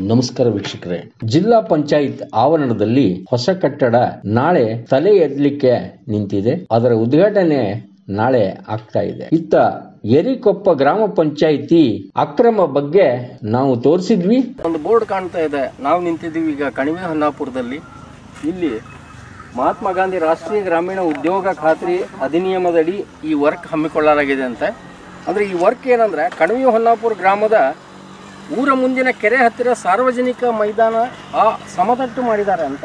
ನಮಸ್ಕಾರ ವೀಕ್ಷಕರೇ ಜಿಲ್ಲಾ ಪಂಚಾಯತ್ ಆವರಣದಲ್ಲಿ ಹೊಸ ಕಟ್ಟಡ ನಾಳೆ ತಲೆ ಎತ್ತಲಿಕ್ಕೆ ನಿಂತಿದೆ ಅದರ ಉದ್ಘಾಟನೆ ನಾಳೆ ಆಗ್ತಾ ಇದೆ ಇತ್ತ ಎರಿಕೊಪ್ಪ ಗ್ರಾಮ ಪಂಚಾಯಿತಿ ಅಕ್ರಮ ಬಗ್ಗೆ ನಾವು ತೋರಿಸಿದ್ವಿ ಒಂದು ಬೋರ್ಡ್ ಕಾಣ್ತಾ ಇದೆ ನಾವು ನಿಂತಿದ್ದೀವಿ ಈಗ ಕಣಿವೆ ಹೊನ್ನಾಪುರದಲ್ಲಿ ಇಲ್ಲಿ ಮಹಾತ್ಮ ಗಾಂಧಿ ರಾಷ್ಟ್ರೀಯ ಗ್ರಾಮೀಣ ಉದ್ಯೋಗ ಖಾತ್ರಿ ಅಧಿನಿಯಮದಡಿ ಈ ವರ್ಕ್ ಹಮ್ಮಿಕೊಳ್ಳಲಾಗಿದೆ ಅಂತೆ ಅಂದರೆ ಈ ವರ್ಕ್ ಏನಂದರೆ ಕಣಿವೆ ಹೊನ್ನಾಪುರ ಗ್ರಾಮದ ಊರ ಮುಂದಿನ ಕೆರೆ ಹತ್ತಿರ ಸಾರ್ವಜನಿಕ ಮೈದಾನ ಆ ಸಮತಟ್ಟು ಮಾಡಿದ್ದಾರೆ ಅಂತ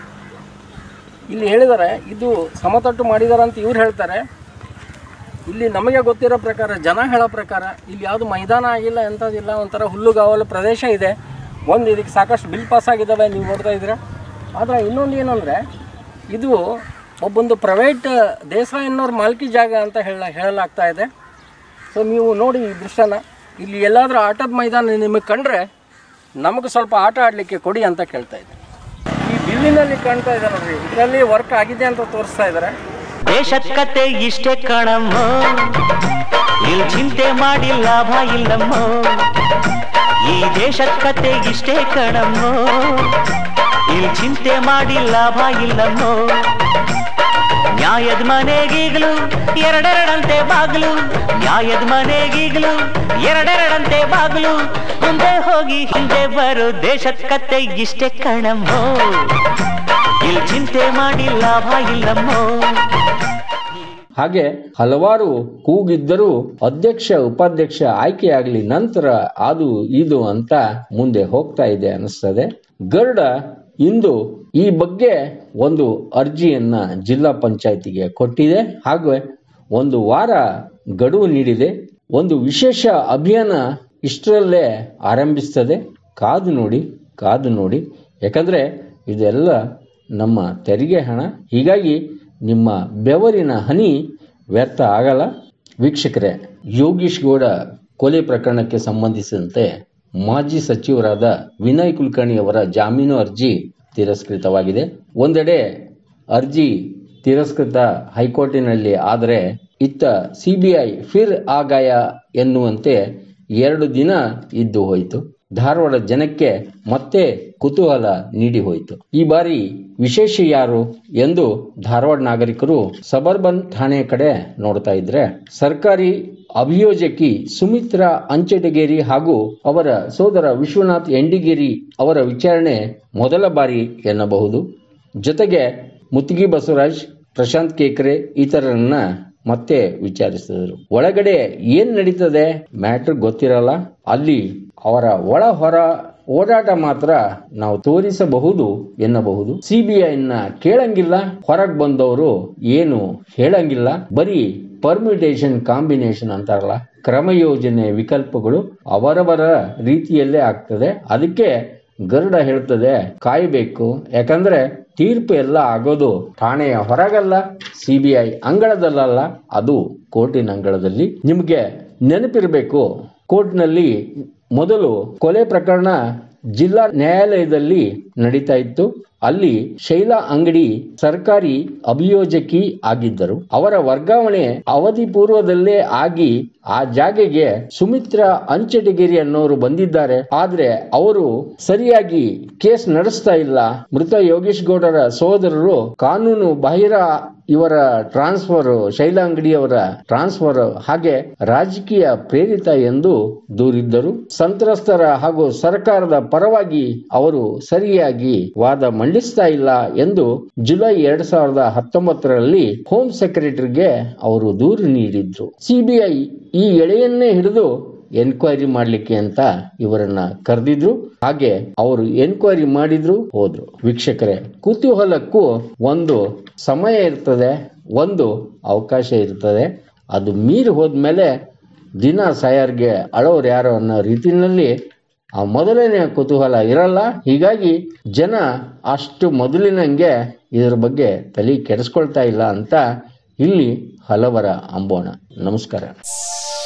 ಇಲ್ಲಿ ಹೇಳಿದ್ದಾರೆ ಇದು ಸಮತಟ್ಟು ಮಾಡಿದ್ದಾರೆ ಅಂತ ಇವ್ರು ಹೇಳ್ತಾರೆ ಇಲ್ಲಿ ನಮಗೆ ಗೊತ್ತಿರೋ ಪ್ರಕಾರ ಜನ ಹೇಳೋ ಪ್ರಕಾರ ಇಲ್ಲಿ ಯಾವುದು ಮೈದಾನ ಆಗಿಲ್ಲ ಎಂಥದ್ದಿಲ್ಲ ಒಂಥರ ಹುಲ್ಲುಗಾವಲು ಪ್ರದೇಶ ಇದೆ ಒಂದು ಇದಕ್ಕೆ ಸಾಕಷ್ಟು ಬಿಲ್ ಪಾಸ್ ಆಗಿದ್ದಾವೆ ನೀವು ನೋಡ್ತಾ ಇದ್ದೀರಾ ಆದರೆ ಇನ್ನೊಂದು ಏನಂದರೆ ಇದು ಒಬ್ಬೊಂದು ಪ್ರೈವೇಟ್ ದೇಸಾಯಿ ಅನ್ನೋರ್ ಮಾಲ್ಕಿ ಜಾಗ ಅಂತ ಹೇಳ ಹೇಳಲಾಗ್ತಾ ಇದೆ ಸೊ ನೀವು ನೋಡಿ ಈ ದೃಶ್ಯನ ಇಲ್ಲಿ ಎಲ್ಲಾದರೂ ಆಟದ ಮೈದಾನ ನಿಮಗೆ ಕಂಡ್ರೆ ನಮಗೆ ಸ್ವಲ್ಪ ಆಟ ಆಡಲಿಕ್ಕೆ ಕೊಡಿ ಅಂತ ಕೇಳ್ತಾ ಇದ್ದೆ ಈ ಬಿಲ್ಲಿನಲ್ಲಿ ಕಾಣ್ತಾ ಇದೆ ನೋಡ್ರಿ ಇದರಲ್ಲಿ ವರ್ಕ್ ಆಗಿದೆ ಅಂತ ತೋರಿಸ್ತಾ ಇದ್ದಾರೆ ದೇಶದ ಕತೆ ಇಷ್ಟೇ ಕಣಮ್ಮ ಇಲ್ಲಿ ಚಿಂತೆ ಮಾಡಿ ಲಾಭ ಇಲ್ಲಮ್ಮ ಈ ದೇಶದ ಕತೆ ಇಷ್ಟೇ ಕಣಮ್ಮ ಇಲ್ಲಿ ಚಿಂತೆ ಮಾಡಿ ಲಾಭ ಇಲ್ಲಮ್ಮ ನ್ಯಾಯದ ಮನೆಗೀಗಲು ಎರಡೆರಡಂತೆ ಬಾಗಿಲು ನ್ಯಾಯದ ಮನೆಗೀಗಲು ಎರಡೆರಡಂತೆ ಬಾಗಿಲು ಮುಂದೆ ಹೋಗಿ ಹಿಂದೆ ಬರು ದೇಶದ ಕತೆ ಇಷ್ಟೇ ಕಣಮ್ಮ ಇಲ್ಲಿ ಚಿಂತೆ ಮಾಡಿ ಲಾಭ ಇಲ್ಲಮ್ಮೋ ಹಾಗೆ ಹಲವಾರು ಕೂಗಿದ್ದರೂ ಅಧ್ಯಕ್ಷ ಉಪಾಧ್ಯಕ್ಷ ಆಯ್ಕೆಯಾಗಲಿ ನಂತರ ಅದು ಇದು ಅಂತ ಮುಂದೆ ಹೋಗ್ತಾ ಇದೆ ಅನಿಸ್ತದೆ ಗರುಡ ಇಂದು ಈ ಬಗ್ಗೆ ಒಂದು ಅರ್ಜಿಯನ್ನ ಜಿಲ್ಲಾ ಪಂಚಾಯತಿಗೆ ಕೊಟ್ಟಿದೆ ಹಾಗೂ ಒಂದು ವಾರ ಗಡುವು ನೀಡಿದೆ ಒಂದು ವಿಶೇಷ ಅಭಿಯಾನ ಇಷ್ಟರಲ್ಲೇ ಆರಂಭಿಸ್ತದೆ ಕಾದು ನೋಡಿ ಕಾದು ನೋಡಿ ಯಾಕಂದ್ರೆ ಇದೆಲ್ಲ ನಮ್ಮ ತೆರಿಗೆ ಹಣ ಹೀಗಾಗಿ ನಿಮ್ಮ ಬೆವರಿನ ಹನಿ ವ್ಯರ್ಥ ಆಗಲ್ಲ ವೀಕ್ಷಕರೇ ಯೋಗೀಶ್ ಗೌಡ ಕೊಲೆ ಪ್ರಕರಣಕ್ಕೆ ಸಂಬಂಧಿಸಿದಂತೆ ಮಾಜಿ ಸಚಿವರಾದ ವಿನಯ್ ಕುಲಕರ್ಣಿ ಅವರ ಜಾಮೀನು ಅರ್ಜಿ ತಿರಸ್ಕೃತವಾಗಿದೆ ಒಂದೆಡೆ ಅರ್ಜಿ ತಿರಸ್ಕೃತ ಹೈಕೋರ್ಟಿನಲ್ಲಿ ಆದರೆ ಇತ್ತ ಸಿಬಿಐ ಫಿರ್ ಆಗಾಯ ಎನ್ನುವಂತೆ ಎರಡು ದಿನ ಇದ್ದು ಹೋಯಿತು ಧಾರವಾಡ ಜನಕ್ಕೆ ಮತ್ತೆ ಕುತೂಹಲ ನೀಡಿ ಹೋಯಿತು ಈ ಬಾರಿ ವಿಶೇಷ ಯಾರು ಎಂದು ಧಾರವಾಡ ನಾಗರಿಕರು ಸಬರ್ಬನ್ ಠಾಣೆ ಕಡೆ ನೋಡ್ತಾ ಇದ್ರೆ ಸರ್ಕಾರಿ ಅಭಿಯೋಜಕಿ ಸುಮಿತ್ರಾ ಅಂಚೆಟಗೇರಿ ಹಾಗೂ ಅವರ ಸೋದರ ವಿಶ್ವನಾಥ್ ಎಂಡಿಗೇರಿ ಅವರ ವಿಚಾರಣೆ ಮೊದಲ ಬಾರಿ ಎನ್ನಬಹುದು ಜೊತೆಗೆ ಮುತ್ತಿಗೆ ಬಸವರಾಜ್ ಪ್ರಶಾಂತ್ ಕೇಕ್ರೆ ಇತರರನ್ನ ಮತ್ತೆ ವಿಚಾರಿಸಿದರು ಒಳಗಡೆ ಏನ್ ನಡೀತದೆ ಮ್ಯಾಟ್ರ್ ಗೊತ್ತಿರಲ್ಲ ಅಲ್ಲಿ ಅವರ ಒಳ ಹೊರ ಓಡಾಟ ಮಾತ್ರ ನಾವು ತೋರಿಸಬಹುದು ಎನ್ನಬಹುದು ಸಿಬಿಐನ ಕೇಳಂಗಿಲ್ಲ ಹೊರಗ್ ಬಂದವರು ಏನು ಹೇಳಂಗಿಲ್ಲ ಬರೀ ಪರ್ಮ್ಯುಟೇಷನ್ ಕಾಂಬಿನೇಷನ್ ಅಂತಾರಲ್ಲ ಕ್ರಮ ಯೋಜನೆ ವಿಕಲ್ಪಗಳು ಅವರವರ ರೀತಿಯಲ್ಲೇ ಆಗ್ತದೆ ಅದಕ್ಕೆ ಗರುಡ ಹೇಳ್ತದೆ ಕಾಯಬೇಕು ಯಾಕಂದ್ರೆ ತೀರ್ಪು ಎಲ್ಲ ಆಗೋದು ಠಾಣೆಯ ಹೊರಗಲ್ಲ ಸಿಬಿಐ ಅಂಗಳದಲ್ಲ ಅದು ಕೋರ್ಟಿನ ಅಂಗಳದಲ್ಲಿ ನಿಮಗೆ ನೆನಪಿರಬೇಕು ಕೋರ್ಟ್ನಲ್ಲಿ ಮೊದಲು ಕೊಲೆ ಪ್ರಕರಣ ಜಿಲ್ಲಾ ನ್ಯಾಯಾಲಯದಲ್ಲಿ ನಡೀತಾ ಇತ್ತು ಅಲ್ಲಿ ಶೈಲಾ ಅಂಗಡಿ ಸರ್ಕಾರಿ ಅಭಿಯೋಜಕಿ ಆಗಿದ್ದರು ಅವರ ವರ್ಗಾವಣೆ ಅವಧಿ ಪೂರ್ವದಲ್ಲೇ ಆಗಿ ಆ ಜಾಗೆಗೆ ಸುಮಿತ್ರಾ ಅಂಚೆಟಗಿರಿ ಅನ್ನೋರು ಬಂದಿದ್ದಾರೆ ಆದ್ರೆ ಅವರು ಸರಿಯಾಗಿ ಕೇಸ್ ನಡೆಸ್ತಾ ಇಲ್ಲ ಮೃತ ಯೋಗೇಶ್ ಗೌಡರ ಸಹೋದರರು ಕಾನೂನು ಬಾಹಿರ ಇವರ ಟ್ರಾನ್ಸ್ಫರ್ ಶೈಲಾ ಅಂಗಡಿಯವರ ಟ್ರಾನ್ಸ್ಫರ್ ಹಾಗೆ ರಾಜಕೀಯ ಪ್ರೇರಿತ ಎಂದು ದೂರಿದ್ದರು ಸಂತ್ರಸ್ತರ ಹಾಗೂ ಸರ್ಕಾರದ ಪರವಾಗಿ ಅವರು ಸರಿಯಾಗಿ ವಾದ ಮಂಡಿಸ್ತಾ ಇಲ್ಲ ಎಂದು ಜುಲೈ ಎರಡ್ ಸಾವಿರದ ಹತ್ತೊಂಬತ್ತರಲ್ಲಿ ಹೋಮ್ ಸೆಕ್ರೆಟರಿಗೆ ಅವರು ದೂರು ನೀಡಿದ್ರು ಸಿಬಿಐ ಈ ಎಳೆಯನ್ನೇ ಹಿಡಿದು ಎನ್ಕ್ವೈರಿ ಮಾಡ್ಲಿಕ್ಕೆ ಅಂತ ಇವರನ್ನ ಕರೆದಿದ್ರು ಹಾಗೆ ಅವರು ಎನ್ಕ್ವೈರಿ ಮಾಡಿದ್ರು ಹೋದ್ರು ವೀಕ್ಷಕರೇ ಕುತೂಹಲಕ್ಕೂ ಒಂದು ಸಮಯ ಇರ್ತದೆ ಒಂದು ಅವಕಾಶ ಇರ್ತದೆ ಅದು ಮೀರಿ ಹೋದ್ಮೇಲೆ ದಿನ ಸಾಯರ್ಗೆ ಅಳೋರು ಯಾರೋ ಅನ್ನೋ ರೀತಿಯಲ್ಲಿ ಆ ಮೊದಲನೇ ಕುತೂಹಲ ಇರಲ್ಲ ಹೀಗಾಗಿ ಜನ ಅಷ್ಟು ಮೊದಲಿನಂಗೆ ಇದರ ಬಗ್ಗೆ ತಲೆ ಕೆಡಿಸ್ಕೊಳ್ತಾ ಇಲ್ಲ ಅಂತ ಇಲ್ಲಿ ಹಲವರ ಅಂಬೋಣ ನಮಸ್ಕಾರ